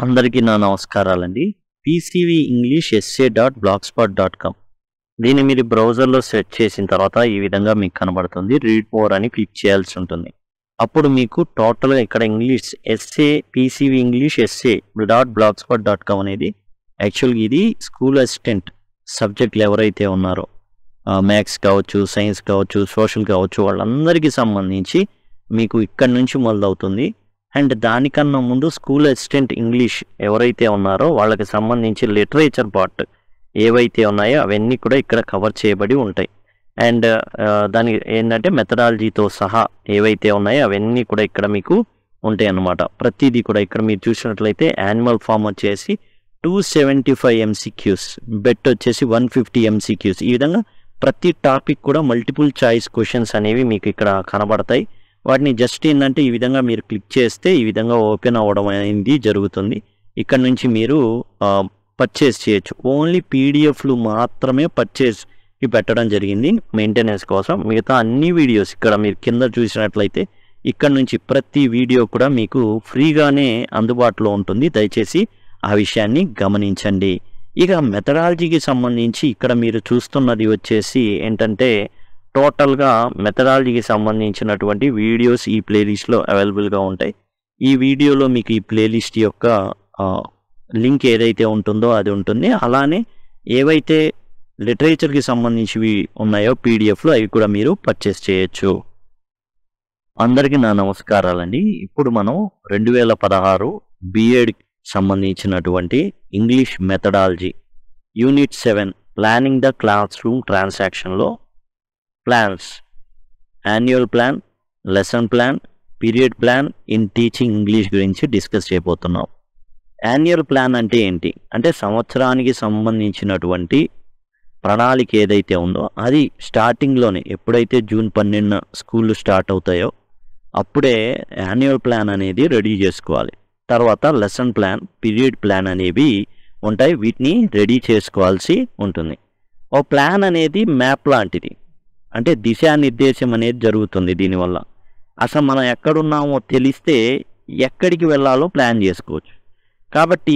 అందరికీ నా నమస్కారాలండి PCV English SA dot black spot dot com దీన్ని మీరు బ్రౌజర్లో సెర్చ్ చేసిన తర్వాత ఈ విధంగా మీకు కనబడుతుంది రీడ్ మోర్ అని క్లిక్ చేయాల్సి ఉంటుంది అప్పుడు మీకు టోటల్గా ఇక్కడ English SA PCV English SA dot black spot dot com అనేది యాక్చువల్గా ఇది స్కూల్ అసిస్టెంట్ సబ్జెక్టులు ఎవరైతే ఉన్నారో మ్యాథ్స్ కావచ్చు సైన్స్ కావచ్చు సోషల్ కావచ్చు వాళ్ళందరికీ సంబంధించి మీకు ఇక్కడ నుంచి మొదలవుతుంది అండ్ దానికన్నా ముందు స్కూల్ అసిస్టెంట్ ఇంగ్లీష్ ఎవరైతే ఉన్నారో వాళ్ళకి సంబంధించి లిటరేచర్ పార్ట్ ఏవైతే ఉన్నాయో అవన్నీ కూడా ఇక్కడ కవర్ చేయబడి ఉంటాయి అండ్ దాని ఏంటంటే మెథడాలజీతో సహా ఏవైతే ఉన్నాయో అవన్నీ కూడా ఇక్కడ మీకు ఉంటాయి అన్నమాట ప్రతిదీ కూడా ఇక్కడ మీరు చూసినట్లయితే యానిమల్ ఫామ్ వచ్చేసి two seventy five MCQs but వచ్చేసి వన్ ఫిఫ్టీ ఎంసీక్యూస్ ఈ విధంగా ప్రతి టాపిక్ కూడా మల్టిపుల్ చాయిస్ క్వశ్చన్స్ అనేవి మీకు ఇక్కడ కనబడతాయి వాటిని జస్ట్ ఏంటంటే ఈ విధంగా మీరు క్లిక్ చేస్తే ఈ విధంగా ఓపెన్ అవ్వడం అనేది జరుగుతుంది ఇక్కడ నుంచి మీరు పర్చేస్ చేయొచ్చు ఓన్లీ పీడిఎఫ్లు మాత్రమే పర్చేస్కి పెట్టడం జరిగింది మెయింటెనెన్స్ కోసం మిగతా అన్ని వీడియోస్ ఇక్కడ మీరు కింద చూసినట్లయితే ఇక్కడ నుంచి ప్రతి వీడియో కూడా మీకు ఫ్రీగానే అందుబాటులో ఉంటుంది దయచేసి ఆ విషయాన్ని గమనించండి ఇక మెథడాలజీకి సంబంధించి ఇక్కడ మీరు చూస్తున్నది వచ్చేసి ఏంటంటే టోటల్గా మెథడాలజీకి సంబంధించినటువంటి వీడియోస్ ఈ ప్లేలిస్ట్లో అవైలబుల్గా ఉంటాయి ఈ వీడియోలో మీకు ఈ ప్లేలిస్ట్ యొక్క లింక్ ఏదైతే ఉంటుందో అది ఉంటుంది అలానే ఏవైతే లిటరేచర్కి సంబంధించివి ఉన్నాయో పీడిఎఫ్లు అవి కూడా మీరు పర్చేస్ చేయొచ్చు అందరికీ నా నమస్కారాలండి ఇప్పుడు మనం రెండు వేల పదహారు బిఎడ్ సంబంధించినటువంటి English methodology unit seven planning the classroom ట్రాన్సాక్షన్లో plans annual plan lesson plan period plan in teaching English గురించి డిస్కస్ చేయబోతున్నాం యాన్యువల్ ప్లాన్ అంటే ఏంటి అంటే సంవత్సరానికి సంబంధించినటువంటి ప్రణాళిక ఏదైతే ఉందో అది స్టార్టింగ్లోనే ఎప్పుడైతే జూన్ పన్నెండున స్కూళ్ళు స్టార్ట్ అవుతాయో అప్పుడే యాన్యువల్ ప్లాన్ అనేది రెడీ చేసుకోవాలి తర్వాత లెసన్ ప్లాన్ పీరియడ్ ప్లాన్ అనేవి ఉంటాయి వీటిని రెడీ చేసుకోవాల్సి ఉంటుంది ఓ ప్లాన్ అనేది మ్యాప్ లాంటిది అంటే దిశానిర్దేశం అనేది జరుగుతుంది దీనివల్ల అసలు మనం ఎక్కడున్నామో తెలిస్తే ఎక్కడికి వెళ్ళాలో ప్లాన్ చేసుకోవచ్చు కాబట్టి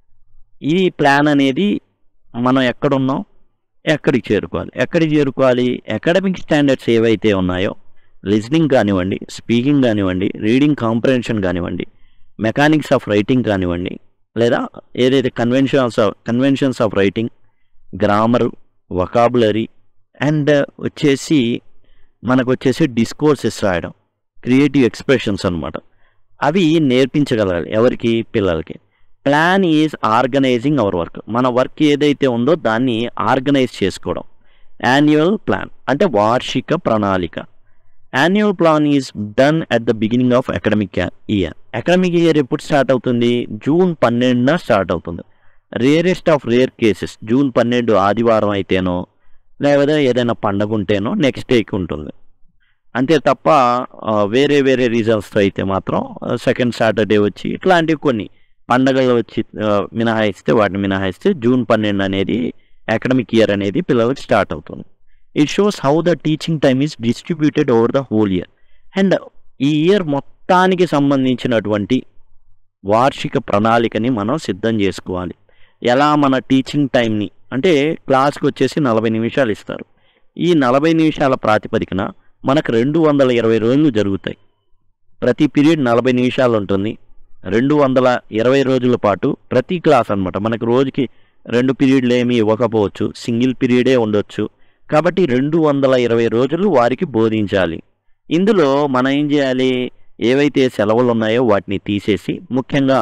ఈ ప్లాన్ అనేది మనం ఎక్కడున్నాం ఎక్కడికి చేరుకోవాలి ఎక్కడికి చేరుకోవాలి అకాడమిక్ స్టాండర్డ్స్ ఏవైతే ఉన్నాయో లిజనింగ్ కానివ్వండి స్పీకింగ్ కానివ్వండి రీడింగ్ కాంప్రహెన్షన్ కానివ్వండి మెకానిక్స్ ఆఫ్ రైటింగ్ కానివ్వండి లేదా ఏదైతే conventions of conventions of writing grammar vocabulary and వచ్చేసి మనకు వచ్చేసి డిస్కోర్సెస్ రాయడం క్రియేటివ్ ఎక్స్ప్రెషన్స్ అనమాట అవి నేర్పించగలగాలి ఎవరికి పిల్లలకి plan is organising our work మన వర్క్ ఏదైతే ఉందో దాన్ని ఆర్గనైజ్ చేసుకోవడం యాన్యువల్ ప్లాన్ అంటే వార్షిక ప్రణాళిక annual plan is done at the beginning of academic year academic year ఎప్పుడు స్టార్ట్ అవుతుంది జూన్ పన్నెండున స్టార్ట్ అవుతుంది rarest of rare cases June పన్నెండు ఆదివారం అయితేనో లేకపోతే ఏదైనా పండగ ఉంటేనో నెక్స్ట్ డేకి ఉంటుంది అంతే తప్ప వేరే వేరే రీజన్స్తో అయితే మాత్రం సెకండ్ సాటర్డే వచ్చి ఇట్లాంటివి కొన్ని పండగలు వచ్చి మినహాయిస్తే వాటిని మినహాయిస్తే జూన్ పన్నెండు అనేది అకాడమిక్ ఇయర్ అనేది పిల్లలకి స్టార్ట్ అవుతుంది it shows how the teaching time is distributed over the whole year and ఈ ఇయర్ మొత్తానికి సంబంధించినటువంటి వార్షిక ప్రణాళికని మనం సిద్ధం చేసుకోవాలి ఎలా మన టీచింగ్ టైంని అంటే క్లాస్కి వచ్చేసి నలభై నిమిషాలు ఇస్తారు ఈ నలభై నిమిషాల ప్రాతిపదికన మనకు రెండు వందల ఇరవై రోజులు జరుగుతాయి ప్రతి పీరియడ్ నలభై నిమిషాలు ఉంటుంది రెండు వందల ఇరవై రోజుల పాటు ప్రతి క్లాస్ అనమాట మనకు రోజుకి రెండు పీరియడ్లు ఏమీ ఇవ్వకపోవచ్చు సింగిల్ పీరియడే ఉండొచ్చు కాబట్టి రెండు వందల ఇరవై రోజులు వారికి బోధించాలి ఇందులో మనం ఏం చేయాలి ఏవైతే సెలవులు ఉన్నాయో వాటిని తీసేసి ముఖ్యంగా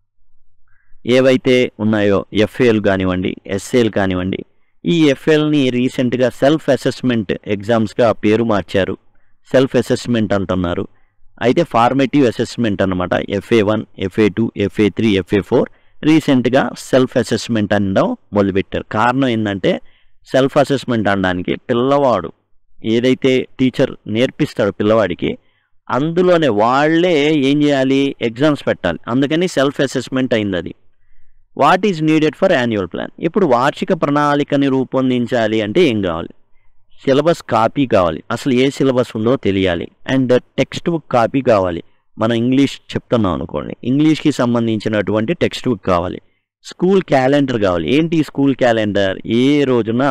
ఏవైతే ఉన్నాయో ఎఫ్ఏలు కానివ్వండి ఎస్ఏలు కానివ్వండి ఈ ఎఫ్ఎల్ని రీసెంట్గా సెల్ఫ్ అసెస్మెంట్ ఎగ్జామ్స్గా పేరు మార్చారు సెల్ఫ్ అసెస్మెంట్ అంటున్నారు అయితే ఫార్మేటివ్ అసెస్మెంట్ అనమాట FA one FA two FA three FA four రీసెంట్గా సెల్ఫ్ అసెస్మెంట్ అనడం మొదలుపెట్టారు కారణం ఏంటంటే సెల్ఫ్ అసెస్మెంట్ అనడానికి పిల్లవాడు ఏదైతే టీచర్ నేర్పిస్తాడో పిల్లవాడికి అందులోనే వాళ్ళే ఏం చేయాలి ఎగ్జామ్స్ పెట్టాలి అందుకని సెల్ఫ్ అసెస్మెంట్ అయింది అది what is needed for annual plan ఇప్పుడు వార్షిక ప్రణాళికని రూపొందించాలి అంటే ఏం కావాలి సిలబస్ కాపీ కావాలి అసలు ఏ సిలబస్ ఉందో తెలియాలి అండ్ టెక్స్ట్ బుక్ కాపీ కావాలి మనం ఇంగ్లీష్ చెప్తున్నాం అనుకోండి ఇంగ్లీష్కి సంబంధించినటువంటి టెక్స్ట్ బుక్ కావాలి స్కూల్ క్యాలెండర్ కావాలి ఏంటి స్కూల్ క్యాలెండర్ ఏ రోజున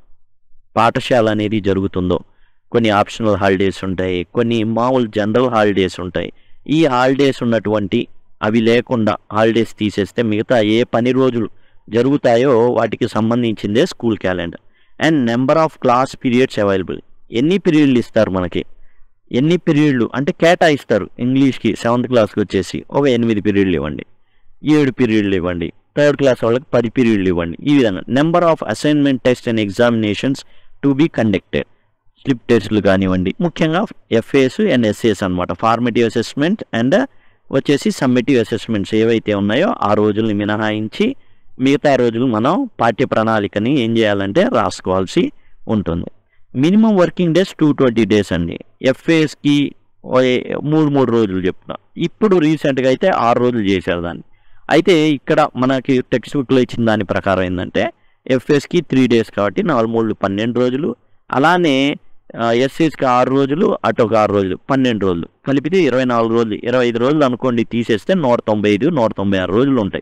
పాఠశాల అనేది జరుగుతుందో కొన్ని ఆప్షనల్ హాలిడేస్ ఉంటాయి కొన్ని మామూలు జనరల్ హాలిడేస్ ఉంటాయి ఈ హాలిడేస్ ఉన్నటువంటి అవి లేకుండా హాలిడేస్ తీసేస్తే మిగతా ఏ పని రోజులు జరుగుతాయో వాటికి సంబంధించిందే school calendar and number of class periods available ఎన్ని పీరియడ్లు ఇస్తారు మనకి ఎన్ని పీరియడ్లు అంటే కేటాయిస్తారు ఇంగ్లీష్కి సెవెంత్ క్లాస్కి వచ్చేసి ఒక ఎనిమిది పీరియడ్లు ఇవ్వండి ఏడు పీరియడ్లు ఇవ్వండి థర్డ్ క్లాస్ వాళ్ళకి పది పీరియడ్లు ఇవ్వండి ఈ విధంగా number of assignment test and examinations to be conducted slip టెస్ట్లు కానివ్వండి ముఖ్యంగా ఎఫ్ఏస్ అండ్ ఎస్ఏస్ అనమాట ఫార్మేటివ్ అసెస్మెంట్ అండ్ వచ్చేసి సమ్మేటివ్ అసెస్మెంట్స్ ఏవైతే ఉన్నాయో ఆ రోజుల్ని మినహాయించి మిగతా రోజులు మనం పాఠ్య ప్రణాళికని ఏం చేయాలంటే రాసుకోవాల్సి ఉంటుంది minimum working days two twenty days అండి ఎఫ్ఏఎస్కి మూడు మూడు రోజులు చెప్తున్నా ఇప్పుడు రీసెంట్గా అయితే ఆరు రోజులు చేశారు దాన్ని అయితే ఇక్కడ మనకి టెక్స్ట్ బుక్లో ఇచ్చిన దాని ప్రకారం ఏంటంటే ఎఫ్ఎస్కి త్రీ డేస్ కాబట్టి నాలుగు మూడు పన్నెండు రోజులు అలానే ఎస్ఎస్కి ఆరు రోజులు అటు ఒక ఆరు రోజులు పన్నెండు రోజులు కలిపితే ఇరవై నాలుగు రోజులు ఇరవై ఐదు రోజులు అనుకోండి తీసేస్తే నూట తొంభై ఐదు నూట తొంభై ఆరు రోజులు ఉంటాయి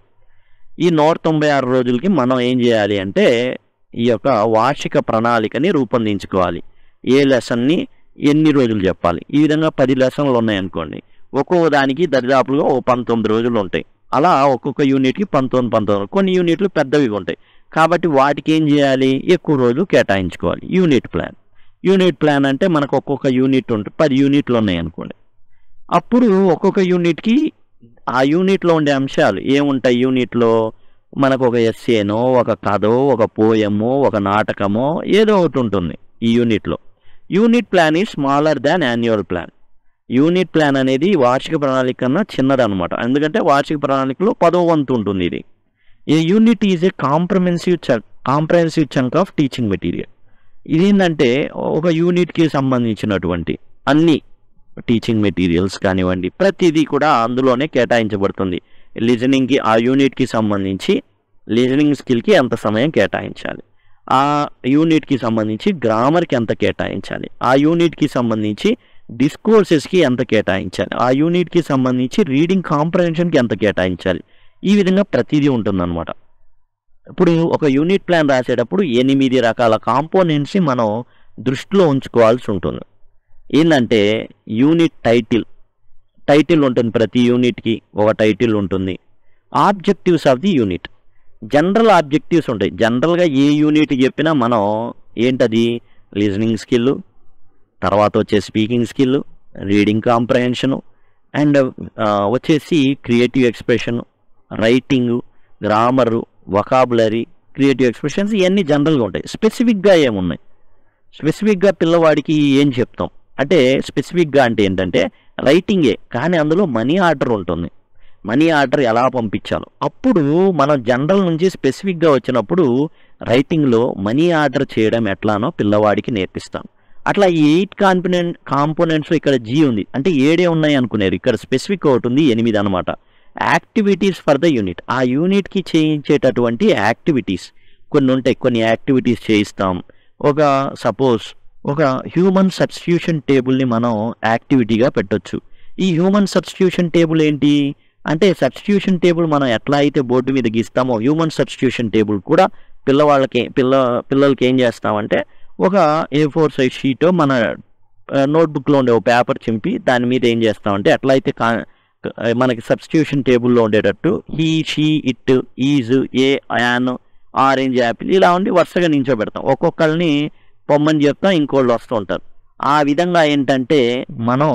ఈ నూట తొంభై ఆరు రోజులకి మనం ఏం చేయాలి అంటే ఈ యొక్క వార్షిక ప్రణాళికని రూపొందించుకోవాలి ఏ లెసన్ని ఎన్ని రోజులు చెప్పాలి ఈ విధంగా పది లెసన్లు ఉన్నాయనుకోండి ఒక్కొక్క దానికి దరిదాపులుగా ఓ పంతొమ్మిది రోజులు ఉంటాయి అలా ఒక్కొక్క యూనిట్కి పంతొమ్మిది పంతొమ్మిది కొన్ని యూనిట్లు పెద్దవి ఉంటాయి కాబట్టి వాటికి ఏం చేయాలి ఎక్కువ రోజులు కేటాయించుకోవాలి యూనిట్ ప్లాన్ యూనిట్ ప్లాన్ అంటే మనకు ఒక్కొక్క యూనిట్ ఉంటుంది పది యూనిట్లు ఉన్నాయి అనుకోండి అప్పుడు ఒక్కొక్క యూనిట్కి ఆ యూనిట్లో ఉండే అంశాలు ఏముంటాయి యూనిట్లో మనకు ఒక ఎస్ఏనో ఒక కథో ఒక పోయమో ఒక నాటకమో ఏదో ఒకటి ఉంటుంది ఈ యూనిట్లో యూనిట్ ప్లాన్ ఈ smaller than annual plan unit plan అనేది వార్షిక ప్రణాళిక కన్నా చిన్నదనమాట ఎందుకంటే వార్షిక ప్రణాళికలో పదో వంతు ఉంటుంది ఇది ఈ unit is a comprehensive chunk comprehensive chunk of teaching material ఇదేంటంటే ఒక యూనిట్కి సంబంధించినటువంటి అన్ని టీచింగ్ మెటీరియల్స్ కానివ్వండి ప్రతిదీ కూడా అందులోనే కేటాయించబడుతుంది లిజనింగ్కి ఆ యూనిట్కి సంబంధించి లిజనింగ్ స్కిల్కి ఎంత సమయం కేటాయించాలి ఆ యూనిట్కి సంబంధించి గ్రామర్కి ఎంత కేటాయించాలి ఆ యూనిట్కి సంబంధించి డిస్కోర్సెస్కి ఎంత కేటాయించాలి ఆ యూనిట్కి సంబంధించి రీడింగ్ కాంప్రహెన్షన్కి ఎంత కేటాయించాలి ఈ విధంగా ప్రతిదీ ఉంటుందన్నమాట ఇప్పుడు ఒక యూనిట్ ప్లాన్ రాసేటప్పుడు ఎనిమిది రకాల కాంపోనెంట్స్ని మనం దృష్టిలో ఉంచుకోవాల్సి ఉంటుంది ఏంటంటే యూనిట్ టైటిల్ టైటిల్ ఉంటుంది ప్రతి యూనిట్కి ఒక టైటిల్ ఉంటుంది objectives of the unit general objectives ఉంటాయి జనరల్గా ఏ యూనిట్ చెప్పినా మనం ఏంటది లిజనింగ్ స్కిల్ తర్వాత వచ్చే speaking skill reading comprehension and వచ్చేసి creative expression writing grammar vocabulary creative expressions ఇవన్నీ జనరల్గా ఉంటాయి స్పెసిఫిక్గా ఏమున్నాయి స్పెసిఫిక్గా పిల్లవాడికి ఏం చెప్తాం అంటే స్పెసిఫిక్గా అంటే ఏంటంటే రైటింగే కానీ అందులో మనీ ఆర్డర్ ఉంటుంది మనీ ఆర్డర్ ఎలా పంపించాలో అప్పుడు మనం జనరల్ నుంచి స్పెసిఫిక్గా వచ్చినప్పుడు రైటింగ్లో మనీ ఆర్డర్ చేయడం ఎట్లానో పిల్లవాడికి నేర్పిస్తాం అట్లా ఈ ఎయిట్ కాంపోనెంట్ కాంపోనెంట్స్ ఇక్కడ జీ ఉంది అంటే ఏడే ఉన్నాయి అనుకునేది ఇక్కడ స్పెసిఫిక్ ఒకటి ఉంది ఎనిమిది అనమాట యాక్టివిటీస్ ఫర్ ద యూనిట్ ఆ యూనిట్కి చేయించేటటువంటి యాక్టివిటీస్ కొన్ని ఉంటాయి కొన్ని యాక్టివిటీస్ చేయిస్తాం ఒక సపోజ్ ఒక హ్యూమన్ సబ్స్టిట్యూషన్ టేబుల్ని మనం యాక్టివిటీగా పెట్టొచ్చు ఈ హ్యూమన్ సబ్స్టిట్యూషన్ టేబుల్ ఏంటి అంటే సబ్స్టిట్యూషన్ టేబుల్ మనం ఎట్లా అయితే బోర్డు మీద గీస్తామో హ్యూమన్ సబ్స్టిట్యూషన్ టేబుల్ కూడా పిల్లవాళ్ళకి పిల్ల పిల్లలకి ఏం చేస్తామంటే ఒక ఏ ఫోర్ సైజ్ షీట్ మన నోట్బుక్లో ఉండే ఒక పేపర్ చింపి దాని మీద ఏం చేస్తామంటే ఎట్లా అయితే కా మనకి సబ్స్టిట్యూషన్ టేబుల్లో ఉండేటట్టు he she it is a an orange apple ఇలా ఉండి వరుసగా నించోబెడతాం ఒక్కొక్కరిని పొమ్మని చెప్తాం ఇంకోళ్ళు వస్తూ ఉంటారు ఆ విధంగా ఏంటంటే మనం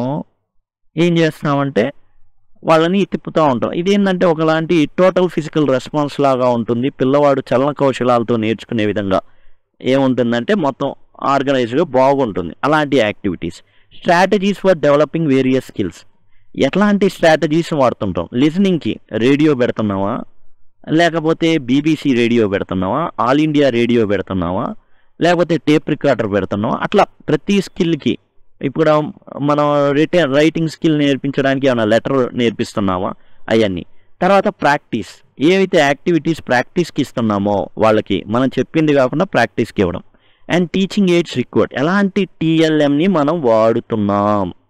ఏం చేస్తామంటే వాళ్ళని తిప్పుతూ ఉంటాం ఇదేంటంటే ఒకలాంటి టోటల్ ఫిజికల్ రెస్పాన్స్ లాగా ఉంటుంది పిల్లవాడు చలన కౌశలాలతో నేర్చుకునే విధంగా ఏముంటుందంటే మొత్తం ఆర్గనైజ్గా బాగుంటుంది అలాంటి activities strategies for developing various skills ఎట్లాంటి స్ట్రాటజీస్ వాడుతుంటాం లిజనింగ్కి రేడియో పెడుతున్నావా లేకపోతే బీబీసీ రేడియో పెడుతున్నావా ఆల్ ఇండియా రేడియో పెడుతున్నావా లేకపోతే టేప్ రికార్డర్ పెడుతున్నావా అట్లా ప్రతి స్కిల్కి ఇప్పుడు మనం రిటర్న్ రైటింగ్ స్కిల్ నేర్పించడానికి ఏమైనా లెటర్ నేర్పిస్తున్నామా అవన్నీ తర్వాత ప్రాక్టీస్ ఏవైతే యాక్టివిటీస్ ప్రాక్టీస్కి ఇస్తున్నామో వాళ్ళకి మనం చెప్పింది కాకుండా ప్రాక్టీస్కి ఇవ్వడం అండ్ టీచింగ్ ఎయిడ్స్ రిక్వర్డ్ ఎలాంటి టీఎల్ఎంని మనం వాడుతున్నాం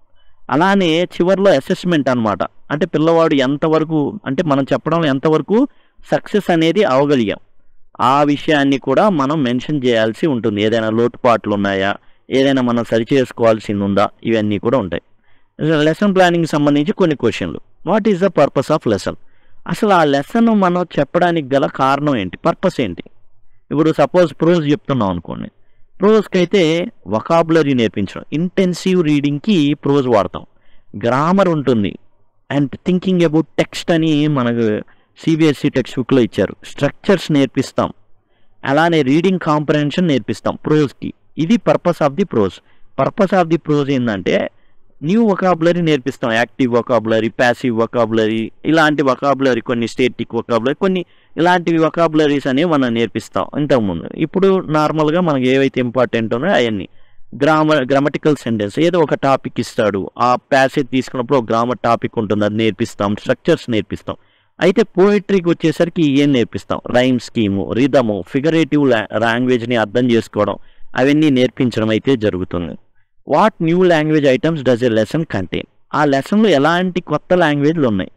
అలానే చివరిలో అసెస్మెంట్ అన్నమాట అంటే పిల్లవాడు ఎంతవరకు అంటే మనం చెప్పడం ఎంతవరకు సక్సెస్ అనేది అవగలిగాం ఆ విషయాన్ని కూడా మనం మెన్షన్ చేయాల్సి ఉంటుంది ఏదైనా లోటుపాట్లు ఉన్నాయా ఏదైనా మనం సరి చేసుకోవాల్సింది ఉందా ఇవన్నీ కూడా ఉంటాయి లెసన్ ప్లానింగ్ సంబంధించి కొన్ని క్వశ్చన్లు what is the purpose of lesson అసలు ఆ లెసన్ మనం చెప్పడానికి గల కారణం ఏంటి పర్పస్ ఏంటి ఇప్పుడు సపోజ్ ప్రోజ్ చెప్తున్నాం అనుకోండి ప్రోజ్కి అయితే వకాబులరీ నేర్పించడం ఇంటెన్సివ్ రీడింగ్కి ప్రోజ్ వాడతాం గ్రామర్ ఉంటుంది అండ్ థింకింగ్ అబౌట్ టెక్స్ట్ అని మనకు సిబిఎస్ఈ టెక్స్ట్ బుక్లో ఇచ్చారు స్ట్రక్చర్స్ నేర్పిస్తాం అలానే రీడింగ్ కాంప్రహెన్షన్ నేర్పిస్తాం ప్రోజ్కి ఇది purpose of the prose purpose of the prose ఏంటంటే న్యూ వొకాబులరీ నేర్పిస్తాం యాక్టివ్ వొకాబులరీ ప్యాసివ్ వొకాబులరీ ఇలాంటి వొకాబులరీ కొన్ని స్టేటిక్ వొకాబులరీ కొన్ని ఇలాంటివి వొకాబులరీస్ అనేవి మనం నేర్పిస్తాం ఇంతకుముందు ఇప్పుడు నార్మల్గా మనకి ఏవైతే ఇంపార్టెంట్ ఉన్నాయో అవన్నీ గ్రామర్ గ్రామటికల్ సెంటెన్స్ ఏదో ఒక టాపిక్ ఇస్తాడు ఆ ప్యాసేజ్ తీసుకున్నప్పుడు ఒక గ్రామర్ టాపిక్ ఉంటుంది అది నేర్పిస్తాం స్ట్రక్చర్స్ నేర్పిస్తాం అయితే పోయిటరీకి వచ్చేసరికి ఏం నేర్పిస్తాం రైమ్ స్కీము రిధము ఫిగరేటివ్ లాంగ్వేజ్ని అర్థం చేసుకోవడం అవన్నీ నేర్పించడం అయితే జరుగుతుంది what new language items does a lesson contain ఆ లెసన్లో ఎలాంటి కొత్త లాంగ్వేజ్లు ఉన్నాయి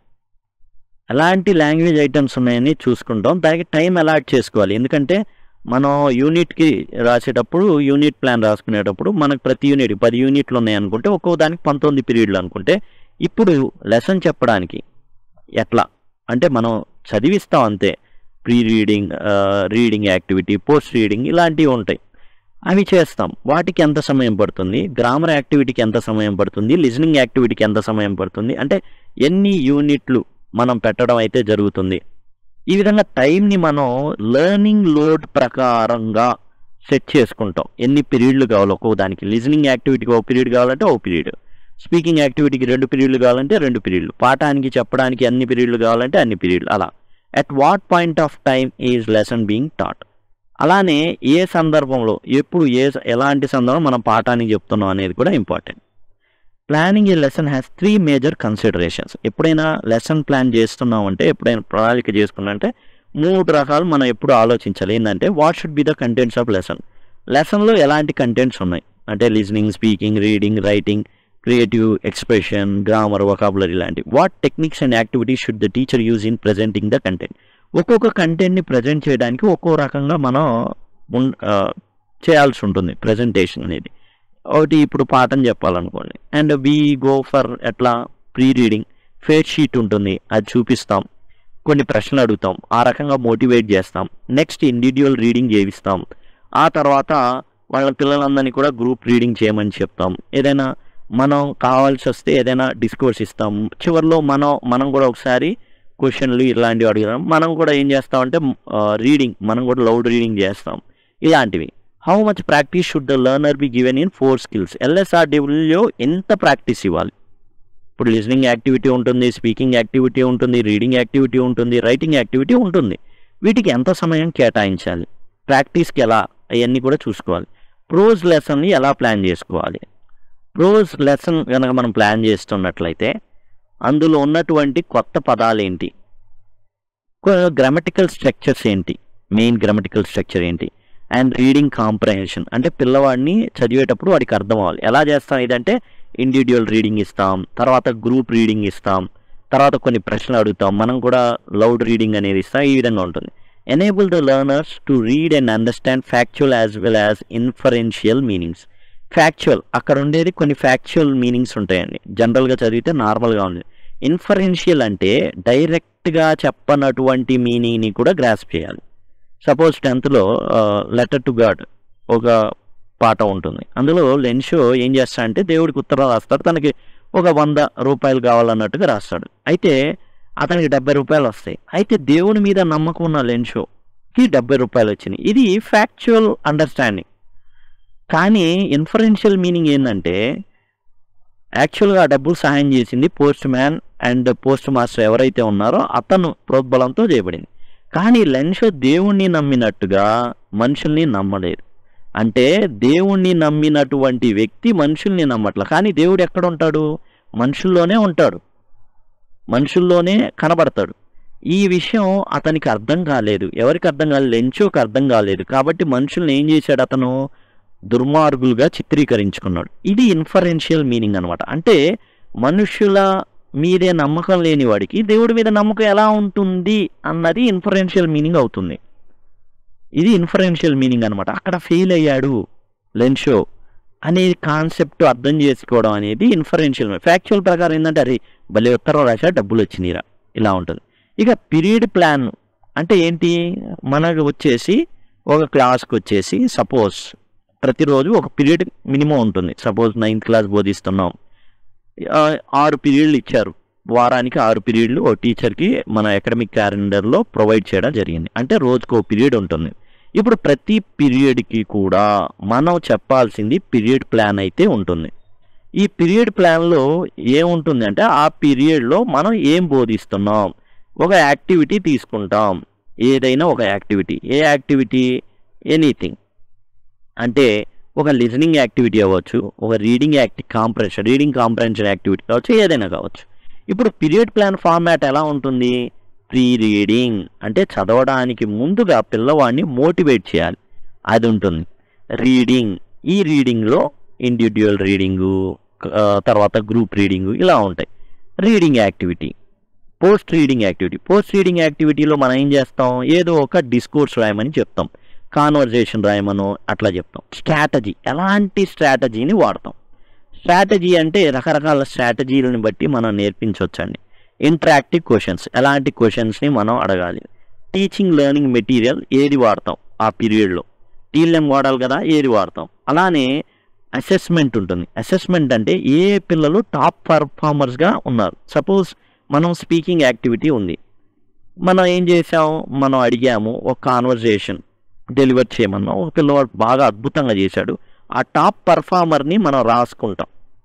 ఎలాంటి లాంగ్వేజ్ ఐటమ్స్ ఉన్నాయని చూసుకుంటాం దానికి టైం అలాట్ చేసుకోవాలి ఎందుకంటే మనం యూనిట్కి రాసేటప్పుడు యూనిట్ ప్లాన్ రాసుకునేటప్పుడు మనకు ప్రతి యూనిట్ పది యూనిట్లు ఉన్నాయనుకుంటే ఒక్కో దానికి పంతొమ్మిది పీరియడ్లు అనుకుంటే ఇప్పుడు లెసన్ చెప్పడానికి ఎట్లా అంటే మనం చదివిస్తాం అంతే pre reading reading activity post reading ఇలాంటివి ఉంటాయి అవి చేస్తాం వాటికి ఎంత సమయం పడుతుంది గ్రామర్ యాక్టివిటీకి ఎంత సమయం పడుతుంది లిజనింగ్ యాక్టివిటీకి ఎంత సమయం పడుతుంది అంటే ఎన్ని యూనిట్లు మనం పెట్టడం అయితే జరుగుతుంది ఈ విధంగా టైంని మనం లెర్నింగ్ లోడ్ ప్రకారంగా సెట్ చేసుకుంటాం ఎన్ని పీరియడ్లు కావాలి ఒక్కో దానికి లిజనింగ్ యాక్టివిటీకి ఒక పీరియడ్ కావాలంటే ఒక పీరియడ్ స్పీకింగ్ యాక్టివిటీకి రెండు పీరియడ్లు కావాలంటే రెండు పీరియడ్లు పాఠానికి చెప్పడానికి అన్ని పీరియడ్లు కావాలంటే అన్ని పీరియడ్లు అలా at what point of time is lesson being taught అలానే ఏ సందర్భంలో ఎప్పుడు ఏ ఎలాంటి సందర్భం మనం పాఠానికి చెప్తున్నాం అనేది కూడా important planning a lesson has three major considerations ఎప్పుడైనా లెసన్ ప్లాన్ చేస్తున్నామంటే ఎప్పుడైనా ప్రణాళిక చేసుకున్నంటే మూడు రకాలు మనం ఎప్పుడు ఆలోచించాలి ఏంటంటే what should be the contents of lesson లెసన్లో ఎలాంటి కంటెంట్స్ ఉన్నాయి అంటే listening speaking reading writing creative expression grammar vocabulary లాంటివి what techniques and activities should the teacher use in presenting the content ఒక్కొక్క కంటెంట్ని ప్రజెంట్ చేయడానికి ఒక్కో రకంగా మనం ఉన్- ఆ, చేయాల్సి ఉంటుంది ప్రజెంటేషన్ అనేది ఒకటి ఇప్పుడు పాఠం చెప్పాలనుకోండి అండ్ వి గో ఫర్ ఎట్లా ప్రీ రీడింగ్ ఫేర్ షీట్ ఉంటుంది అది చూపిస్తాం కొన్ని ప్రశ్నలు అడుగుతాం ఆ రకంగా మోటివేట్ చేస్తాం నెక్స్ట్ ఇండివిజువల్ రీడింగ్ చేయిస్తాం ఆ తర్వాత వాళ్ళ పిల్లలందరినీ కూడా గ్రూప్ రీడింగ్ చేయమని చెప్తాం ఏదైనా మనం కావాల్సి వస్తే ఏదైనా డిస్కోర్స్ ఇస్తాం చివరిలో మనం మనం కూడా ఒకసారి క్వశ్చన్లు ఇలాంటివి అడుగుతాం మనం కూడా ఏం చేస్తామంటే రీడింగ్ మనం కూడా లౌడ్ రీడింగ్ చేస్తాం ఇలాంటివి how much practice should the learner be given in four skills ఎల్ఎస్ఆర్డబ్ల్యూలో ఎంత ప్రాక్టీస్ ఇవ్వాలి ఇప్పుడు లిజనింగ్ యాక్టివిటీ ఉంటుంది స్పీకింగ్ యాక్టివిటీ ఉంటుంది రీడింగ్ యాక్టివిటీ ఉంటుంది రైటింగ్ యాక్టివిటీ ఉంటుంది వీటికి ఎంత సమయం కేటాయించాలి ప్రాక్టీస్కి ఎలా అవన్నీ కూడా చూసుకోవాలి ప్రోజ్ లెసన్ని ఎలా ప్లాన్ చేసుకోవాలి ప్రోజ్ లెసన్ కనుక మనం ప్లాన్ చేస్తున్నట్లయితే అందులో ఉన్నటువంటి కొత్త పదాలు ఏంటి గ్రామటికల్ స్ట్రక్చర్స్ ఏంటి మెయిన్ గ్రామటికల్ స్ట్రక్చర్ ఏంటి అండ్ రీడింగ్ కాంప్రహెన్షన్ అంటే పిల్లవాడిని చదివేటప్పుడు వాడికి అర్థం అవ్వాలి ఎలా చేస్తాం ఇదంటే ఇండివిజువల్ రీడింగ్ ఇస్తాం తర్వాత గ్రూప్ రీడింగ్ ఇస్తాం తర్వాత కొన్ని ప్రశ్నలు అడుగుతాం మనం కూడా లౌడ్ రీడింగ్ అనేది ఇస్తాం ఈ విధంగా ఉంటుంది enable the learners to read and understand factual as well as inferential meanings factual అక్కడ ఉండేది కొన్ని ఫ్యాక్చువల్ మీనింగ్స్ ఉంటాయండి జనరల్గా చదివితే నార్మల్గా ఉంది ఇన్ఫరెన్షియల్ అంటే డైరెక్ట్గా చెప్పనటువంటి మీనింగ్ని కూడా గ్రాస్ప్ చేయాలి సపోజ్ టెన్త్లో లెటర్ టు గాడ్ ఒక పాట ఉంటుంది అందులో లెన్షో ఏం చేస్తాడంటే దేవుడికి ఉత్తరం రాస్తాడు తనకి ఒక వంద రూపాయలు కావాలన్నట్టుగా రాస్తాడు అయితే అతనికి డెబ్బై రూపాయలు వస్తాయి అయితే దేవుని మీద నమ్మకం ఉన్న లెన్షోకి డెబ్బై రూపాయలు వచ్చినాయి ఇది ఫ్యాక్చువల్ అండర్స్టాండింగ్ కానీ ఇన్ఫరెన్షియల్ మీనింగ్ ఏంటంటే యాక్చువల్గా ఆ డబ్బులు సహాయం చేసింది postman and postmaster ఎవరైతే ఉన్నారో అతను ప్రోద్బలంతో చేయబడింది కానీ లెన్షో దేవుణ్ణి నమ్మినట్టుగా మనుషుల్ని నమ్మలేదు అంటే దేవుణ్ణి నమ్మినటువంటి వ్యక్తి మనుషుల్ని నమ్మట్ల కానీ దేవుడు ఎక్కడ ఉంటాడు మనుషుల్లోనే ఉంటాడు మనుషుల్లోనే కనబడతాడు ఈ విషయం అతనికి అర్థం కాలేదు ఎవరికి అర్థం కాలేదు లెంచోకి అర్థం కాలేదు కాబట్టి మనుషుల్ని ఏం చేశాడు అతను దుర్మార్గులుగా చిత్రీకరించుకున్నాడు ఇది ఇన్ఫరెన్షియల్ మీనింగ్ అనమాట అంటే మనుషుల మీదే నమ్మకం లేని వాడికి దేవుడి మీద నమ్మకం ఎలా ఉంటుంది అన్నది ఇన్ఫరెన్షియల్ మీనింగ్ అవుతుంది ఇది ఇన్ఫరెన్షియల్ మీనింగ్ అనమాట అక్కడ ఫెయిల్ అయ్యాడు లెన్షో అనే కాన్సెప్ట్ అర్థం చేసుకోవడం అనేది ఇన్ఫరెన్షియల్ ఫ్యాక్చువల్ ప్రకారం ఏంటంటే అరే భలే ఉత్తరం రాశా డబ్బులు వచ్చినాయిరా ఇలా ఉంటుంది ఇక పీరియడ్ ప్లాన్ అంటే ఏంటి మనకు వచ్చేసి ఒక క్లాస్కి వచ్చేసి సపోజ్ ప్రతిరోజు ఒక పీరియడ్ మినిమం ఉంటుంది సపోజ్ నైన్త్ క్లాస్ బోధిస్తున్నాం ఆ, ఆరు పీరియడ్లు ఇచ్చారు వారానికి ఆరు పీరియడ్లు ఓ టీచర్కి మన అకాడమిక్ క్యాలెండర్లో ప్రొవైడ్ చేయడం జరిగింది అంటే రోజుకు ఓ పీరియడ్ ఉంటుంది ఇప్పుడు ప్రతి పీరియడ్కి కూడా మనం చెప్పాల్సింది పీరియడ్ ప్లాన్ అయితే ఉంటుంది ఈ పీరియడ్ ప్లాన్లో ఏముంటుంది అంటే ఆ పీరియడ్లో మనం ఏం బోధిస్తున్నాం ఒక యాక్టివిటీ తీసుకుంటాం ఏదైనా ఒక యాక్టివిటీ ఏ యాక్టివిటీ ఎనీథింగ్ అంటే ఒక లిజనింగ్ యాక్టివిటీ అవ్వచ్చు ఒక రీడింగ్ యాక్టి కాంప్రెన్షన్ రీడింగ్ కాంప్రెన్షన్ యాక్టివిటీ కావచ్చు ఏదైనా కావచ్చు ఇప్పుడు పీరియడ్ ప్లాన్ ఫార్మాట్ ఎలా ఉంటుంది ప్రీ రీడింగ్ అంటే చదవడానికి ముందుగా పిల్లవాడిని మోటివేట్ చేయాలి అది ఉంటుంది రీడింగ్ ఈ రీడింగ్లో ఇండివిజువల్ రీడింగు తర్వాత గ్రూప్ రీడింగు ఇలా ఉంటాయి reading activity post reading activity post reading యాక్టివిటీలో మనం ఏం చేస్తాం ఏదో ఒక డిస్కోర్స్ రాయమని చెప్తాం కాన్వర్జేషన్ రాయమనో అట్లా చెప్తాం స్ట్రాటజీ ఎలాంటి స్ట్రాటజీని వాడతాం స్ట్రాటజీ అంటే రకరకాల స్ట్రాటజీలను బట్టి మనం నేర్పించవచ్చండి ఇంటరాక్టివ్ క్వశ్చన్స్ ఎలాంటి క్వశ్చన్స్ని మనం అడగాలి టీచింగ్ లెర్నింగ్ మెటీరియల్ ఏది వాడతాం ఆ పీరియడ్లో టీఎల్ఎం వాడాలి కదా ఏది వాడతాం అలానే అసెస్మెంట్ ఉంటుంది అసెస్మెంట్ అంటే ఏ పిల్లలు టాప్ పర్ఫార్మర్స్గా ఉన్నారు సపోజ్ మనం స్పీకింగ్ యాక్టివిటీ ఉంది మనం ఏం చేసాం మనం అడిగాము ఒక కాన్వర్జేషన్ డెలివర్ చేయమన్నాం ఒక పిల్లవాడు బాగా అద్భుతంగా చేశాడు ఆ టాప్ పర్ఫార్మర్ని మనం రాసుకుంటాం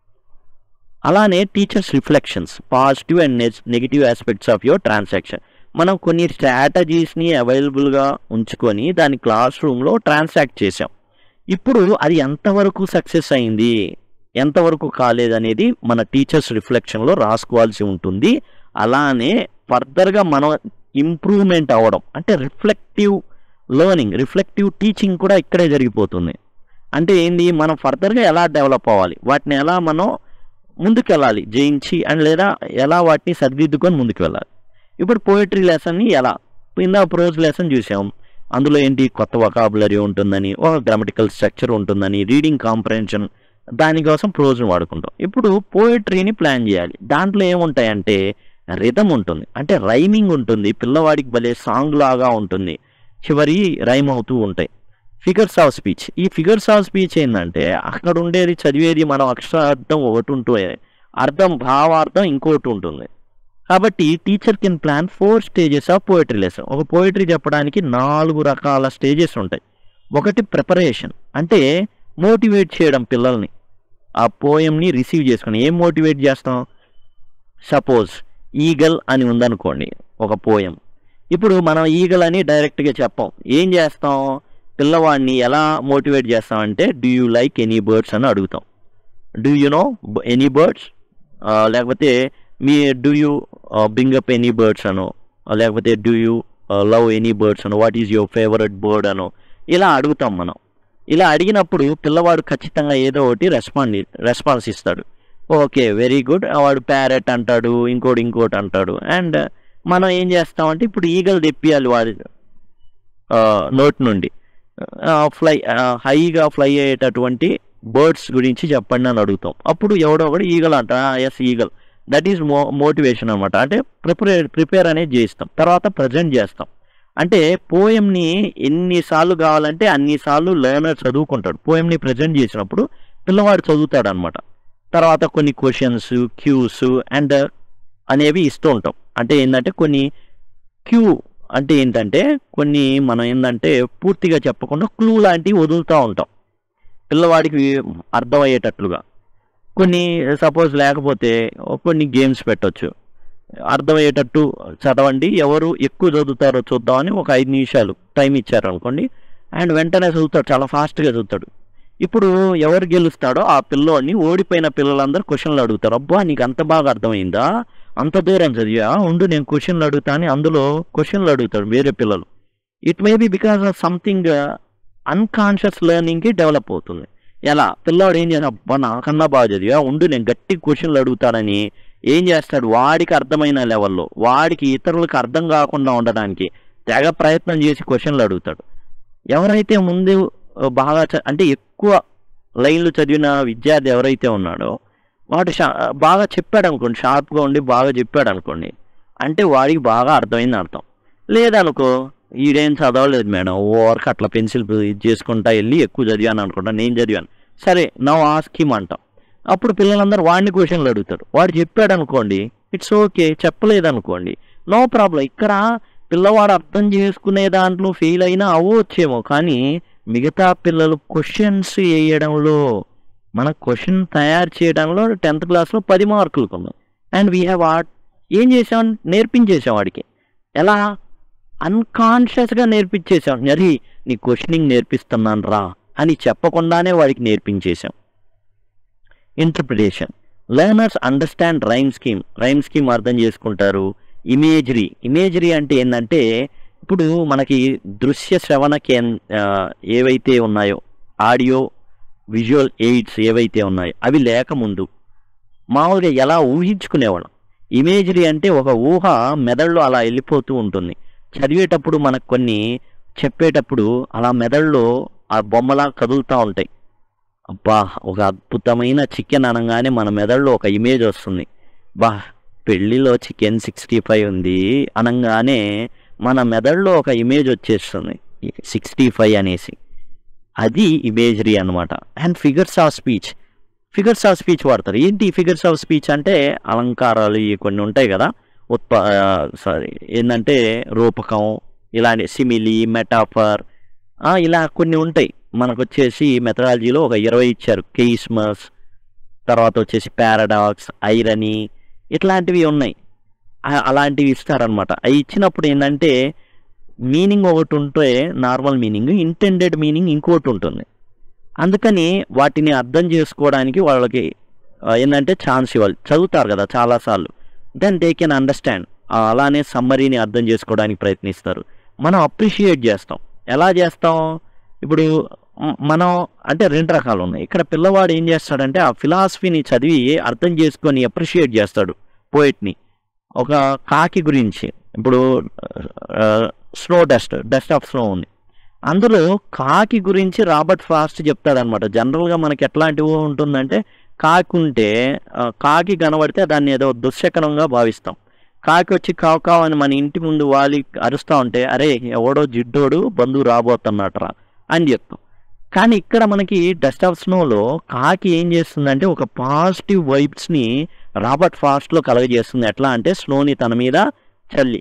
అలానే teachers reflections positive and negative aspects of your transaction మనం కొన్ని స్ట్రాటజీస్ని అవైలబుల్గా ఉంచుకొని దాని క్లాస్ రూమ్లో ట్రాన్సాక్ట్ చేసాం ఇప్పుడు అది ఎంతవరకు సక్సెస్ అయింది ఎంతవరకు కాలేదనేది మన టీచర్స్ రిఫ్లెక్షన్లో రాసుకోవాల్సి ఉంటుంది అలానే ఫర్దర్గా మనం ఇంప్రూవ్మెంట్ అవ్వడం అంటే రిఫ్లెక్టివ్ లెర్నింగ్ రిఫ్లెక్టివ్ టీచింగ్ కూడా ఇక్కడే జరిగిపోతుంది అంటే ఏంది మనం ఫర్దర్గా ఎలా డెవలప్ అవ్వాలి వాటిని ఎలా మనం ముందుకు వెళ్ళాలి జయించి అండ్ లేదా ఎలా వాటిని సరిదిద్దుకొని ముందుకు వెళ్ళాలి ఇప్పుడు పోయిటరీ లెసన్ని ఎలా ఇందా ప్రోజ్ లెసన్ చూసాం అందులో ఏంటి కొత్త వొకాబులరీ ఉంటుందని ఒక గ్రామటికల్ స్ట్రక్చర్ ఉంటుందని రీడింగ్ కాంప్రహెన్షన్ దానికోసం ప్రోజ్ని వాడుకుంటాం ఇప్పుడు పోయిటరీని ప్లాన్ చేయాలి దాంట్లో ఏముంటాయంటే రిథం ఉంటుంది అంటే రైమింగ్ ఉంటుంది పిల్లవాడికి భలే సాంగ్ లాగా ఉంటుంది చివరి రైమ్ అవుతూ ఉంటాయి ఫిగర్స్ ఆఫ్ స్పీచ్ ఈ ఫిగర్స్ ఆఫ్ స్పీచ్ ఏంటంటే అక్కడ ఉండేది చదివేది మనం అక్షరార్థం ఒకటి ఉంటుంది అర్థం భావార్థం ఇంకోటి ఉంటుంది కాబట్టి teacher can plan four stages of poetry lesson ఒక పోయిటరీ చెప్పడానికి నాలుగు రకాల స్టేజెస్ ఉంటాయి ఒకటి ప్రిపరేషన్ అంటే మోటివేట్ చేయడం పిల్లల్ని ఆ పోయంని రిసీవ్ చేసుకుని ఏం మోటివేట్ చేస్తాం సపోజ్ ఈగల్ అని ఉందనుకోండి ఒక పోయం ఇప్పుడు మనం ఈగల్ అని డైరెక్ట్గా చెప్పాం ఏం చేస్తాం పిల్లవాడిని ఎలా మోటివేట్ చేస్తామంటే do you like any birds అని అడుగుతాం do you know any birds లేకపోతే మీ do you bring up any birds అనో లేకపోతే do you love any birds అనో what is your favourite bird అనో ఇలా అడుగుతాం మనం ఇలా అడిగినప్పుడు పిల్లవాడు ఖచ్చితంగా ఏదో ఒకటి రెస్పాండ్ రెస్పాన్స్ ఇస్తాడు ఓకే వెరీ గుడ్ వాడు ప్యారెట్ అంటాడు ఇంకోటి ఇంకోటి అంటాడు అండ్ మనం ఏం చేస్తామంటే ఇప్పుడు ఈగలు తెప్పియాలి వాడి నోట్ నుండి ఫ్లై హైగా ఫ్లై అయ్యేటటువంటి బర్డ్స్ గురించి చెప్పండి అని అడుగుతాం అప్పుడు ఎవడో ఒకడు ఈగల్ అంట ఎస్ ఈగల్ దట్ ఈజ్ మో మోటివేషన్ అనమాట అంటే ప్రిపేర్ ప్రిపేర్ అనేది చేస్తాం తర్వాత ప్రజెంట్ చేస్తాం అంటే పోయంని ఎన్నిసార్లు కావాలంటే అన్నిసార్లు లెర్నర్ చదువుకుంటాడు పోయంని ప్రజెంట్ చేసినప్పుడు పిల్లవాడు చదువుతాడు అనమాట తర్వాత కొన్ని క్వశ్చన్స్ క్యూస్ అండ్ అనేవి ఇస్తూ ఉంటాం అంటే ఏంటంటే కొన్ని క్యూ అంటే ఏంటంటే కొన్ని మనం ఏంటంటే పూర్తిగా చెప్పకుండా క్లూ లాంటివి వదులుతూ ఉంటాం పిల్లవాడికి అర్థమయ్యేటట్లుగా కొన్ని సపోజ్ లేకపోతే కొన్ని గేమ్స్ పెట్టొచ్చు అర్థమయ్యేటట్టు చదవండి ఎవరు ఎక్కువ చదువుతారో చూద్దామని ఒక ఐదు నిమిషాలు టైం ఇచ్చారు అనుకోండి అండ్ వెంటనే చదువుతాడు చాలా ఫాస్ట్గా చదువుతాడు ఇప్పుడు ఎవరు గెలుస్తాడో ఆ పిల్లోడిని ఓడిపోయిన పిల్లలందరూ క్వశ్చన్లు అడుగుతారు అబ్బా నీకు అంత బాగా అర్థమైందా అంత దూరం చదివా ఉండు నేను క్వశ్చన్లు అడుగుతా అని అందులో క్వశ్చన్లు అడుగుతాడు వేరే పిల్లలు it may be because of something unconscious లెర్నింగ్కి డెవలప్ అవుతుంది ఎలా పిల్లవాడు ఏం చేస్తాడు అబ్బా నాకన్నా బాగా చదివా ఉండు నేను గట్టి క్వశ్చన్లు అడుగుతాడని ఏం చేస్తాడు వాడికి అర్థమైన లెవెల్లో వాడికి ఇతరులకు అర్థం కాకుండా ఉండడానికి తెగ ప్రయత్నం చేసి క్వశ్చన్లు అడుగుతాడు ఎవరైతే ముందు బాగా చ- అంటే ఎక్కువ లైన్లు చదివిన విద్యార్థి ఎవరైతే ఉన్నాడో వాడు షా బాగా చెప్పాడు అనుకోండి షార్ప్గా ఉండి బాగా చెప్పాడు అనుకోండి అంటే వాడికి బాగా అర్థమైంది అర్థం లేదనుకో ఈడేం చదవలేదు మేడం ఓవర్కి అట్లా పెన్సిల్ ఇది చేసుకుంటా వెళ్ళి ఎక్కువ చదివాను అనుకుంటా నేను చదివాను సరే నా ఆస్కిమ్ అంటాం అప్పుడు పిల్లలందరూ వాడిని క్వశ్చన్లు అడుగుతారు వాడు చెప్పాడు అనుకోండి ఇట్స్ ఓకే చెప్పలేదు అనుకోండి నో ప్రాబ్లం ఇక్కడ పిల్లవాడు అర్థం చేసుకునే దాంట్లో ఫెయిల్ అయినా అవ్వచ్చేమో కానీ మిగతా పిల్లలు క్వశ్చన్స్ వేయడంలో మన క్వశ్చన్ తయారు చేయడంలో టెన్త్ క్లాస్లో పది మార్కులు ఉన్నాయి అండ్ వీ హ్యావ్ ఆర్ట్ ఏం చేసాం నేర్పించేసాం వాడికి ఎలా అన్కాన్షియస్గా నేర్పించేసాం మరి నీ క్వశ్చనింగ్ నేర్పిస్తున్నాను రా అని చెప్పకుండానే వాడికి నేర్పించేసాం interpretation learners understand rhyme scheme rhyme scheme అర్థం చేసుకుంటారు ఇమేజరీ ఇమేజరీ అంటే ఏంటంటే ఇప్పుడు మనకి దృశ్య శ్రవణ కేన్ ఆ, ఏవైతే ఉన్నాయో ఆడియో విజువల్ ఎయిడ్స్ ఏవైతే ఉన్నాయో అవి లేకముందు మామూలుగా ఎలా ఊహించుకునేవాళ్ళం ఇమేజరీ అంటే ఒక ఊహ మెదడులో అలా వెళ్ళిపోతూ ఉంటుంది చదివేటప్పుడు మనకు కొన్ని చెప్పేటప్పుడు అలా మెదడులో ఆ బొమ్మలా కదులుతూ ఉంటాయి అబ్బా ఒక అద్భుతమైన చికెన్ అనగానే మన మెదడులో ఒక ఇమేజ్ వస్తుంది బా పెళ్ళిలో చికెన్ సిక్స్టీ ఫైవ్ ఉంది అనగానే మన మెదడులో ఒక ఇమేజ్ వచ్చేస్తుంది సిక్స్టీ ఫైవ్ అనేసి అది ఇమేజరీ అనమాట and figures of speech figures of speech వాడతారు ఏంటి ఫిగర్స్ ఆఫ్ స్పీచ్ అంటే అలంకారాలు ఇవి కొన్ని ఉంటాయి కదా ఉత్ప సారీ ఏంటంటే రూపకం ఇలాంటి సిమిలి మెటాఫర్ ఇలా కొన్ని ఉంటాయి మనకు వచ్చేసి మెథడాలజీలో ఒక ఇరవై ఇచ్చారు కేస్మస్ తర్వాత వచ్చేసి పారాడాక్స్ ఐరనీ ఇట్లాంటివి ఉన్నాయి ఆ- అలాంటివి ఇస్తారనమాట అవి ఇచ్చినప్పుడు ఏంటంటే మీనింగ్ ఒకటి ఉంటే నార్మల్ మీనింగ్ ఇంటెండెడ్ మీనింగ్ ఇంకోటి ఉంటుంది అందుకని వాటిని అర్థం చేసుకోవడానికి వాళ్ళకి ఆ, ఏంటంటే ఛాన్స్ ఇవ్వాలి చదువుతారు కదా చాలాసార్లు దెన్ దే కెన్ అండర్స్టాండ్ అలానే సమ్మరీని అర్థం చేసుకోవడానికి ప్రయత్నిస్తారు మనం అప్రిషియేట్ చేస్తాం ఎలా చేస్తాం ఇప్పుడు మ్, మనం అంటే రెండు రకాలు ఉన్నాయి ఇక్కడ పిల్లవాడు ఏం చేస్తాడంటే ఆ ఫిలాసఫీని చదివి అర్థం చేసుకొని అప్రిషియేట్ చేస్తాడు పోయిట్ని ఒక కాకి గురించి ఇప్పుడు snow dust dust of snow ఉంది అందులో కాకి గురించి రాబర్ట్ ఫాస్ట్ చెప్తాడనమాట జనరల్గా మనకి ఎట్లాంటి ఊహ ఉంటుందంటే కాకి ఉంటే ఆ, కాకి కనబడితే దాన్ని ఏదో దుశ్శకనంగా భావిస్తాం కాకి వచ్చి కావు కావు అని మన ఇంటి ముందు వాలి అరుస్తూ ఉంటే అరే ఎవడో జిడ్డోడు బంధువు రాబోతున్నట్రా అని చెప్తాం కానీ ఇక్కడ మనకి డస్ట్ ఆఫ్ స్నోలో కాకి ఏం చేస్తుందంటే ఒక పాజిటివ్ వైబ్స్ని రాబర్ట్ ఫాస్ట్లో కలగజేస్తుంది ఎట్లా అంటే స్నోని తన మీద చల్లి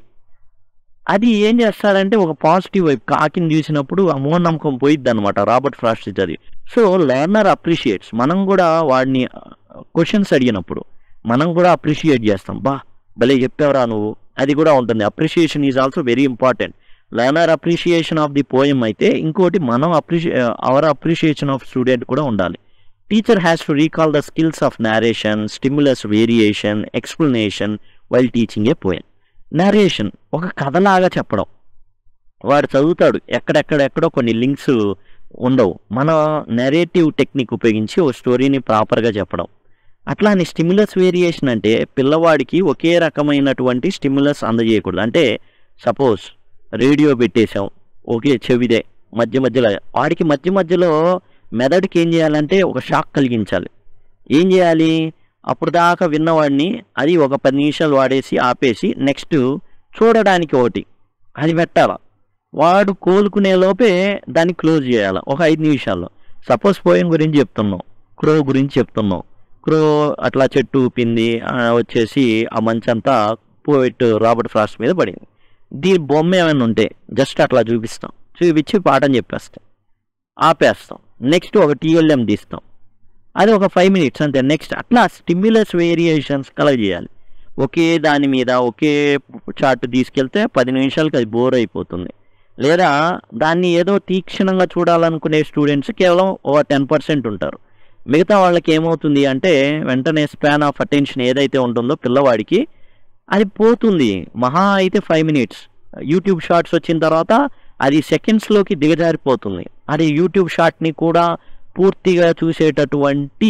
అది ఏం చేస్తాడంటే ఒక పాజిటివ్ వైపు కాకిని చూసినప్పుడు ఆ మూఢనమ్మకం పోయిద్ది అనమాట రాబర్ట్ ఫ్రాస్ట్ చదివి సో లెర్నర్ అప్రిషియేట్స్ మనం కూడా వాడిని క్వశ్చన్స్ అడిగినప్పుడు మనం కూడా అప్రిషియేట్ చేస్తాం బా భలే చెప్పావురా నువ్వు అది కూడా ఉంటుంది appreciation is also very important learner appreciation of the poem అయితే ఇంకోటి మనం అప్రిషియే అవర్ అప్రిషియేషన్ ఆఫ్ స్టూడెంట్ కూడా ఉండాలి teacher has to recall the skills of narration stimulus variation explanation while teaching a poem narration ఒక కథలాగా చెప్పడం వాడు చదువుతాడు ఎక్కడెక్కడెక్కడో కొన్ని లింక్స్ ఉండవు మన నెరేటివ్ టెక్నిక్ ఉపయోగించి ఒక స్టోరీని ప్రాపర్గా చెప్పడం అట్లా అని స్టిమ్యులస్ వేరియేషన్ అంటే పిల్లవాడికి ఒకే రకమైనటువంటి స్టిమ్యులస్ అందజేయకూడదు అంటే సపోజ్ రేడియో పెట్టేశాం ఓకే చెవిదే మధ్య మధ్యలో వాడికి మధ్య మధ్యలో మెదడుకి ఏం చేయాలంటే ఒక షాక్ కలిగించాలి ఏం చేయాలి అప్పుడు దాకా విన్నవాడిని అది ఒక పది నిమిషాలు వాడేసి ఆపేసి నెక్స్ట్ చూడడానికి ఒకటి అది పెట్టాల వాడు కోలుకునే లోపే దాన్ని క్లోజ్ చేయాలి ఒక ఐదు నిమిషాల్లో సపోజ్ పోయం గురించి చెప్తున్నాం క్రో గురించి చెప్తున్నాం క్రో అట్లా చెట్టు ఊపింది ఆ, వచ్చేసి ఆ మంచంతా పోయిట్ రాబర్ట్ ఫ్రాస్ట్ మీద పడింది దీని బొమ్మ ఏమైనా ఉంటే జస్ట్ అట్లా చూపిస్తాం చూపించి పాఠం చెప్పేస్తాం ఆపేస్తాం నెక్స్ట్ ఒక టీఎల్ఎం తీస్తాం అది ఒక ఫైవ్ మినిట్స్ అంతే నెక్స్ట్ అట్లా స్టిమ్యులస్ వేరియేషన్స్ కలగజేయాలి ఒకే దాని మీద ఒకే చార్ట్ తీసుకెళ్తే పది నిమిషాలకి అది బోర్ అయిపోతుంది లేదా దాన్ని ఏదో తీక్షణంగా చూడాలనుకునే స్టూడెంట్స్ కేవలం ఒక టెన్ పర్సెంట్ ఉంటారు మిగతా వాళ్ళకి ఏమవుతుంది అంటే వెంటనే స్పాన్ ఆఫ్ అటెన్షన్ ఏదైతే ఉంటుందో పిల్లవాడికి అది పోతుంది మహా అయితే ఫైవ్ మినిట్స్ యూట్యూబ్ షార్ట్స్ వచ్చిన తర్వాత అది సెకండ్స్లోకి దిగజారిపోతుంది అది యూట్యూబ్ షార్ట్ని కూడా పూర్తిగా చూసేటటువంటి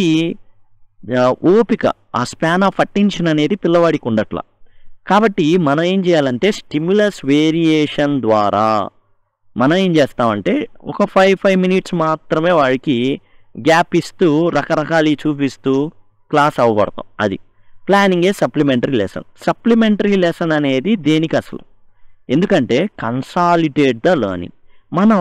ఆ, ఓపిక ఆ స్పాన్ ఆఫ్ అటెన్షన్ అనేది పిల్లవాడికి ఉండట్ల కాబట్టి మనం ఏం చేయాలంటే స్టిమ్యులస్ వేరియేషన్ ద్వారా మనం ఏం చేస్తామంటే ఒక ఫైవ్ ఫైవ్ మినిట్స్ మాత్రమే వాడికి గ్యాప్ ఇస్తూ రకరకాలు చూపిస్తూ క్లాస్ అవ్వబడతాం అది planning a supplementary lesson supplementary lesson అనేది దేనికి అసలు ఎందుకంటే కన్సాలిడేట్ ద లెర్నింగ్ మనం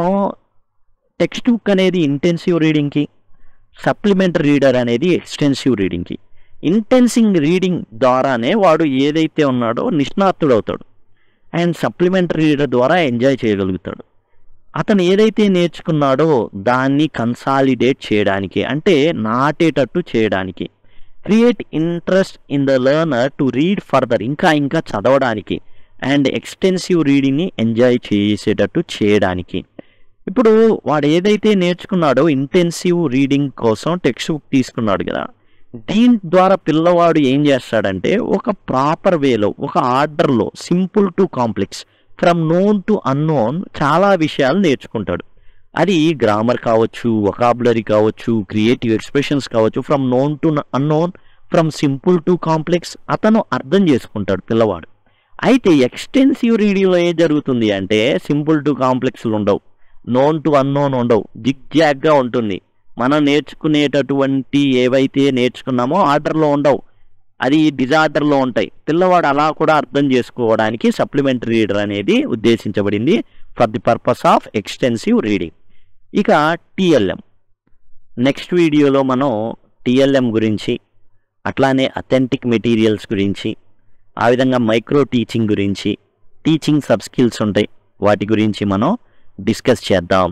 టెక్స్ట్ బుక్ అనేది ఇంటెన్సివ్ రీడింగ్కి సప్లిమెంటరీ రీడర్ అనేది ఎక్స్టెన్సివ్ రీడింగ్కి ఇంటెన్సింగ్ రీడింగ్ ద్వారానే వాడు ఏదైతే ఉన్నాడో నిష్ణాతుడు అవుతాడు అండ్ సప్లిమెంటరీ రీడర్ ద్వారా ఎంజాయ్ చేయగలుగుతాడు అతను ఏదైతే నేర్చుకున్నాడో దాన్ని కన్సాలిడేట్ చేయడానికి అంటే నాటేటట్టు చేయడానికి create interest in the learner to read further ఇంకా ఇంకా చదవడానికి అండ్ ఎక్స్టెన్సివ్ రీడింగ్ని ఎంజాయ్ చేసేటట్టు చేయడానికి ఇప్పుడు వాడు ఏదైతే నేర్చుకున్నాడో ఇంటెన్సివ్ రీడింగ్ కోసం టెక్స్ట్ బుక్ తీసుకున్నాడు కదా దీని ద్వారా పిల్లవాడు ఏం చేస్తాడంటే ఒక ప్రాపర్ వేలో ఒక ఆర్డర్లో simple to complex from known to unknown చాలా విషయాలు నేర్చుకుంటాడు అది గ్రామర్ కావచ్చు వొకాబులరీ కావచ్చు క్రియేటివ్ ఎక్స్ప్రెషన్స్ కావచ్చు from known to unknown from simple to complex అతను అర్థం చేసుకుంటాడు పిల్లవాడు అయితే ఎక్స్టెన్సివ్ రీడింగ్లో ఏం జరుగుతుంది అంటే సింపుల్ టు కాంప్లెక్స్లు ఉండవు నోన్ టు అన్నోన్ ఉండవు జిగ్జాగ్గా ఉంటుంది మనం నేర్చుకునేటటువంటి ఏవైతే నేర్చుకున్నామో ఆర్డర్లో ఉండవు అది డిజార్డర్లో ఉంటాయి పిల్లవాడు అలా కూడా అర్థం చేసుకోవడానికి సప్లిమెంటరీ రీడర్ అనేది ఉద్దేశించబడింది for the purpose of extensive reading ఇక టిఎల్ఎం నెక్స్ట్ వీడియోలో మనం టిఎల్ఎం గురించి అట్లానే అథెంటిక్ మెటీరియల్స్ గురించి ఆ విధంగా మైక్రో టీచింగ్ గురించి టీచింగ్ సబ్ స్కిల్స్ ఉంటాయి వాటి గురించి మనం డిస్కస్ చేద్దాం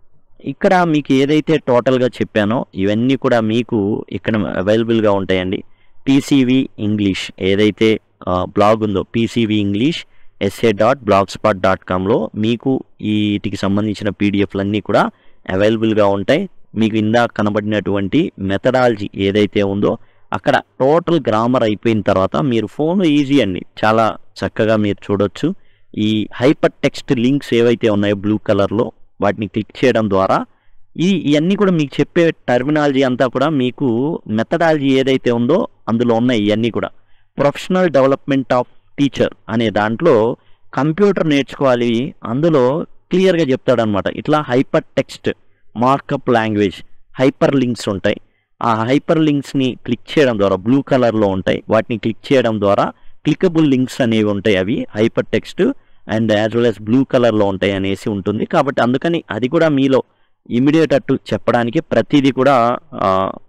ఇక్కడ మీకు ఏదైతే టోటల్గా చెప్పానో ఇవన్నీ కూడా మీకు ఇక్కడ అవైలబుల్గా ఉంటాయండి పీసీవి ఇంగ్లీష్ ఏదైతే బ్లాగ్ ఉందో PCV English SA dot blogspot dot కామ్లో మీకు వీటికి సంబంధించిన పీడిఎఫ్లన్నీ కూడా అవైలబుల్గా ఉంటాయి మీకు ఇందాక కనబడినటువంటి మెథడాలజీ ఏదైతే ఉందో అక్కడ టోటల్ గ్రామర్ అయిపోయిన తర్వాత మీరు ఫోన్ ఈజీ అండి చాలా చక్కగా మీరు చూడొచ్చు ఈ హైపర్ టెక్స్ట్ లింక్స్ ఏవైతే ఉన్నాయో బ్లూ కలర్లో వాటిని క్లిక్ చేయడం ద్వారా ఈ ఇవన్నీ కూడా మీకు చెప్పే టర్మినాలజీ అంతా కూడా మీకు మెథడాలజీ ఏదైతే ఉందో అందులో ఉన్నాయి ఇవన్నీ కూడా ప్రొఫెషనల్ డెవలప్మెంట్ ఆఫ్ టీచర్ అనే దాంట్లో కంప్యూటర్ నేర్చుకోవాలి అందులో క్లియర్గా చెప్తాడనమాట ఇట్లా hypertext markup language hyperlinks ఉంటాయి ఆ హైపర్ లింక్స్ని క్లిక్ చేయడం ద్వారా బ్లూ కలర్లో ఉంటాయి వాటిని క్లిక్ చేయడం ద్వారా క్లికబుల్ లింక్స్ అనేవి ఉంటాయి అవి hypertext and as well as blue కలర్లో ఉంటాయి అనేసి ఉంటుంది కాబట్టి అందుకని అది కూడా మీలో ఇమీడియట్ అట్టు చెప్పడానికి ప్రతిదీ కూడా ఆ,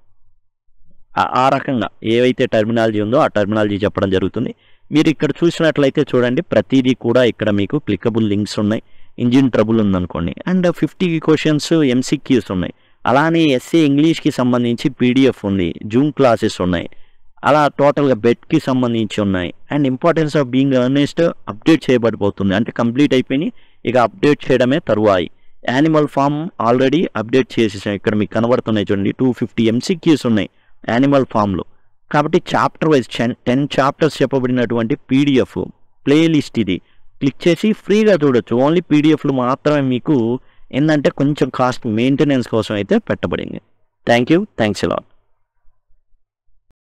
ఆ- ఆ రకంగా ఏవైతే టర్మినాలజీ ఉందో ఆ టర్మినాలజీ చెప్పడం జరుగుతుంది మీరు ఇక్కడ చూసినట్లయితే చూడండి ప్రతిదీ కూడా ఇక్కడ మీకు క్లికబుల్ లింక్స్ ఉన్నాయి ఇంజిన్ ట్రబుల్ ఉందనుకోండి అండ్ ఫిఫ్టీ క్వశ్చన్స్ ఎంసీక్యూస్ ఉన్నాయి అలానే ఎస్ఏ ఇంగ్లీష్కి సంబంధించి పీడిఎఫ్ ఉంది జూమ్ క్లాసెస్ ఉన్నాయి అలా టోటల్గా బెడ్కి సంబంధించి ఉన్నాయి and importance of being earnest update చేయబడిపోతుంది అంటే కంప్లీట్ అయిపోయి ఇక అప్డేట్ చేయడమే తరువాయి యానిమల్ ఫామ్ ఆల్రెడీ అప్డేట్ చేసేసాం ఇక్కడ మీకు కనబడుతున్నాయి చూడండి టూ ఫిఫ్టీ ఎంసీక్యూస్ ఉన్నాయి యానిమల్ ఫామ్లో కాబట్టి చాప్టర్ వైజ్ టెన్ చాప్టర్స్ చెప్పబడినటువంటి పీడిఎఫ్ ప్లేలిస్ట్ ఇది క్లిక్ చేసి ఫ్రీగా చూడొచ్చు ఓన్లీ పీడిఎఫ్లు మాత్రమే మీకు ఏంటంటే కొంచెం కాస్ట్ మెయింటెనెన్స్ కోసం అయితే పెట్టబడింది థ్యాంక్ యూ థ్యాంక్స్ లాట్